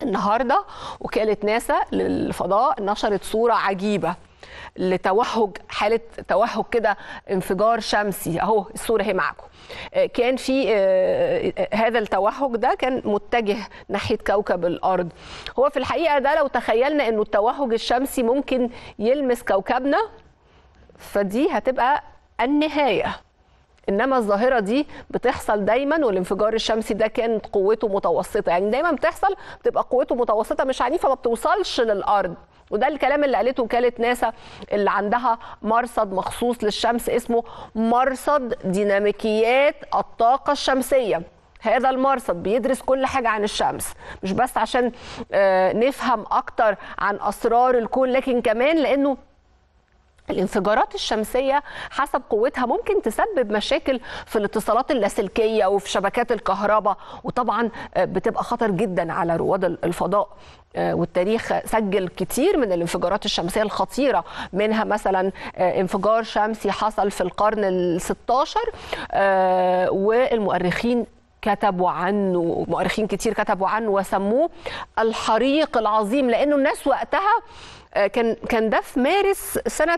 النهارده وكاله ناسا للفضاء نشرت صوره عجيبه لتوهج حاله توهج كده انفجار شمسي اهو الصوره اهي معاكم كان في هذا التوهج ده كان متجه ناحيه كوكب الارض هو في الحقيقه ده لو تخيلنا انه التوهج الشمسي ممكن يلمس كوكبنا فدي هتبقى النهايه انما الظاهره دي بتحصل دايما والانفجار الشمسي ده كانت قوته متوسطه يعني دايما بتحصل بتبقى قوته متوسطه مش عنيفه ما بتوصلش للارض وده الكلام اللي قالته وكاله ناسا اللي عندها مرصد مخصوص للشمس اسمه مرصد ديناميكيات الطاقه الشمسيه هذا المرصد بيدرس كل حاجة عن الشمس مش بس عشان نفهم أكتر عن أسرار الكون لكن كمان لأنه الانفجارات الشمسية حسب قوتها ممكن تسبب مشاكل في الاتصالات اللاسلكية وفي شبكات الكهرباء وطبعا بتبقى خطر جدا على رواد الفضاء والتاريخ سجل كتير من الانفجارات الشمسية الخطيرة منها مثلا انفجار شمسي حصل في القرن ال 16 والمؤرخين كتبوا عنه مؤرخين كتير كتبوا عنه وسموه الحريق العظيم لانه الناس وقتها كان كان ده في مارس سنه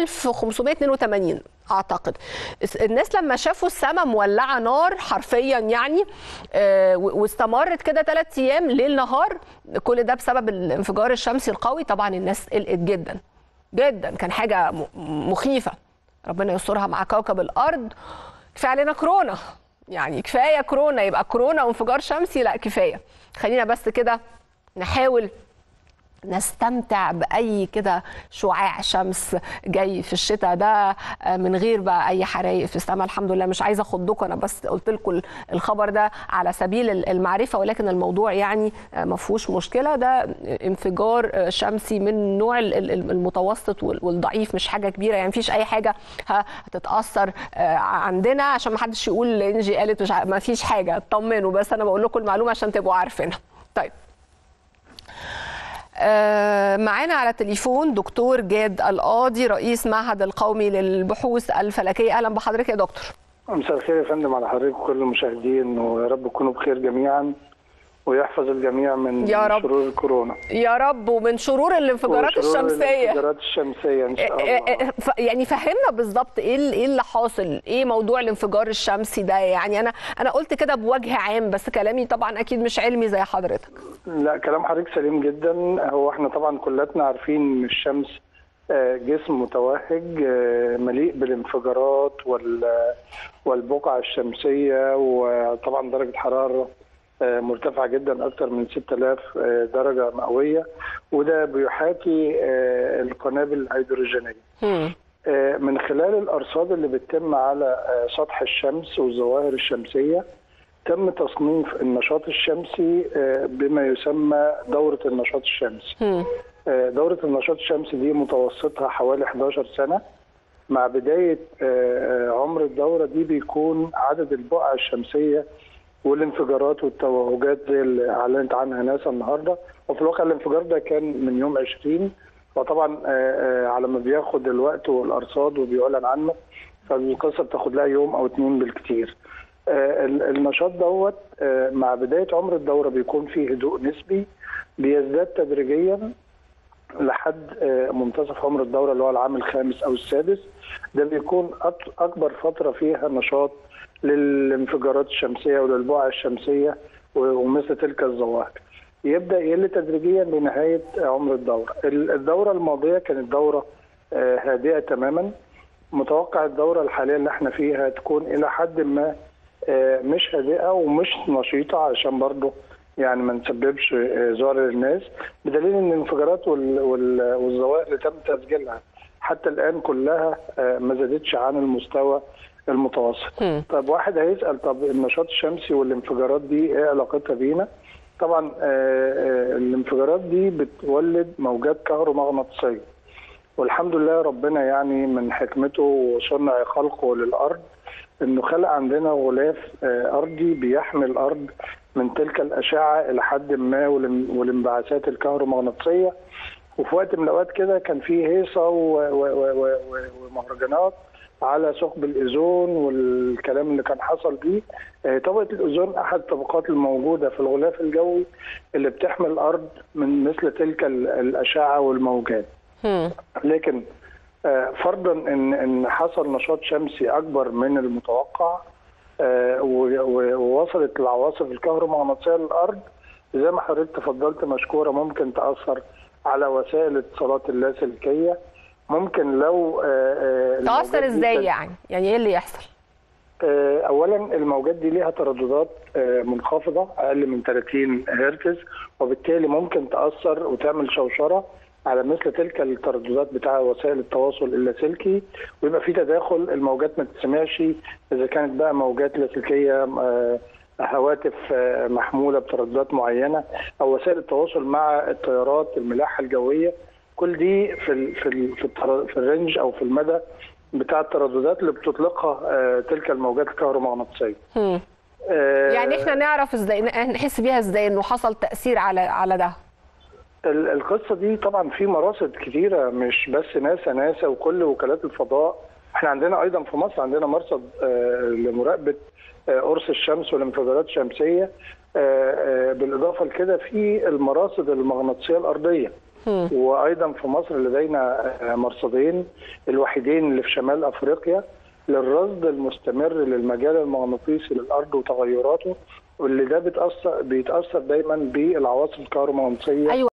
1582 اعتقد الناس لما شافوا السماء مولعه نار حرفيا يعني واستمرت كده ثلاث ايام ليل نهار كل ده بسبب الانفجار الشمسي القوي طبعا الناس قلقت جدا جدا كان حاجه مخيفه ربنا يسترها مع كوكب الارض كفايه علينا كورونا يعني كفايه كورونا يبقى كورونا وانفجار شمسي لا كفايه خلينا بس كده نحاول نستمتع باي كده شعاع شمس جاي في الشتاء ده من غير بقى اي حرايق في السماء الحمد لله مش عايزه اخضكم انا بس قلت لكم الخبر ده على سبيل المعرفه ولكن الموضوع يعني ما فيهوش مشكله ده انفجار شمسي من النوع المتوسط والضعيف مش حاجه كبيره يعني مفيش اي حاجه هتتاثر عندنا عشان ما حدش يقول انجي قالت مش ما فيش حاجه اطمنوا بس انا بقول لكم المعلومه عشان تبقوا عارفينها طيب معانا على التليفون دكتور جاد القاضي رئيس معهد القومي للبحوث الفلكيه اهلا بحضرتك يا دكتور مساء الخير يا فندم على حضرتك وكل المشاهدين ويا رب تكونوا بخير جميعا ويحفظ الجميع من يا رب. شرور الكورونا يا رب ومن شرور الانفجارات وشرور الشمسيه الانفجارات الشمسيه ان شاء الله ف- يعني فهمنا بالظبط ايه ال- ايه اللي حاصل ايه موضوع الانفجار الشمسي ده يعني انا انا قلت كده بوجه عام بس كلامي طبعا اكيد مش علمي زي حضرتك لا كلام حضرتك سليم جدا هو احنا طبعا كلاتنا عارفين ان الشمس آه، جسم متوهج آه، مليء بالانفجارات وال- والبقع الشمسية وطبعا درجة حرارة آه، مرتفعة جدا أكثر من 6000 آه، درجة مئوية وده بيحاكي آه، القنابل الهيدروجينية هم. آه، من خلال الأرصاد اللي بتتم على آه، سطح الشمس والظواهر الشمسية تم تصنيف النشاط الشمسي آه، بما يسمى دورة النشاط الشمسي هم. آه، دورة النشاط الشمسي دي متوسطها حوالي 11 سنة مع بداية آه، آه، عمر الدورة دي بيكون عدد البقع الشمسية والانفجارات والتوهجات زي اللي اعلنت عنها ناسا النهارده وفي الواقع الانفجار ده كان من يوم 20 وطبعا آه، آه، على ما بياخد الوقت والارصاد وبيعلن عنه فالقصه بتاخد لها يوم او اتنين بالكتير. آه، ال- النشاط دوت آه، مع بدايه عمر الدوره بيكون فيه هدوء نسبي بيزداد تدريجيا لحد آه، منتصف عمر الدوره اللي هو العام الخامس او السادس ده بيكون أك- اكبر فتره فيها نشاط للانفجارات الشمسيه وللبقع الشمسيه و- ومثل تلك الظواهر. يبدا يقل تدريجيا لنهايه عمر الدوره. ال- الدوره الماضيه كانت دوره آه، هادئه تماما. متوقع الدوره الحاليه اللي احنا فيها تكون الى حد ما آه، مش هادئه ومش نشيطه عشان برضه يعني ما نسببش آه، ذعر للناس بدليل ان الانفجارات وال- وال- والظواهر اللي تم تسجيلها حتى الان كلها آه، ما زادتش عن المستوى المتوسط. هم. طب واحد هيسال طب النشاط الشمسي والانفجارات دي ايه علاقتها بينا؟ طبعا آه، آه، الانفجارات دي بتولد موجات كهرومغناطيسيه والحمد لله ربنا يعني من حكمته وصنع خلقه للارض انه خلق عندنا غلاف آه، ارضي بيحمي الارض من تلك الاشعه الى حد ما والان- والانبعاثات الكهرومغناطيسيه وفي وقت من الاوقات كده كان في هيصه و- و- و- و- ومهرجانات على ثقب الاوزون والكلام اللي كان حصل بيه آه، طبقه الاوزون احد الطبقات الموجوده في الغلاف الجوي اللي بتحمي الارض من مثل تلك ال- الاشعه والموجات هم. لكن آه، فرضا ان ان حصل نشاط شمسي اكبر من المتوقع آه، و- و- ووصلت العواصف الكهرومغناطيسيه للارض زي ما حضرتك تفضلت مشكوره ممكن تاثر على وسائل الاتصالات اللاسلكيه ممكن لو آه، آه، الموجات تاثر دي ازاي كانت- يعني يعني ايه اللي يحصل آه، اولا الموجات دي ليها ترددات آه، منخفضه اقل من 30 هرتز وبالتالي ممكن تاثر وتعمل شوشره على مثل تلك الترددات بتاع وسائل التواصل اللاسلكي ويبقى في تداخل الموجات ما تسمعش اذا كانت بقى موجات لاسلكيه آه، هواتف آه، محموله بترددات معينه او وسائل التواصل مع الطيارات الملاحه الجويه كل دي في ال في ال في, التر- في الرينج او في المدى بتاع الترددات اللي بتطلقها آه، تلك الموجات الكهرومغناطيسيه. هم. آه، يعني احنا نعرف ازاي نحس بيها ازاي انه حصل تاثير على على ده ال- القصه دي طبعا في مراصد كتيره مش بس ناسا ناسا وكل وكالات الفضاء احنا عندنا ايضا في مصر عندنا مرصد آه، لمراقبه آه، قرص الشمس والانفجارات الشمسيه آه، آه، بالاضافه لكده في المراصد المغناطيسيه الارضيه هم. وايضا في مصر لدينا آه، مرصدين الوحيدين اللي في شمال افريقيا للرصد المستمر للمجال المغناطيسي للارض وتغيراته واللي ده بتاثر بيتاثر دايما بالعواصف الكهرومغناطيسيه ايوه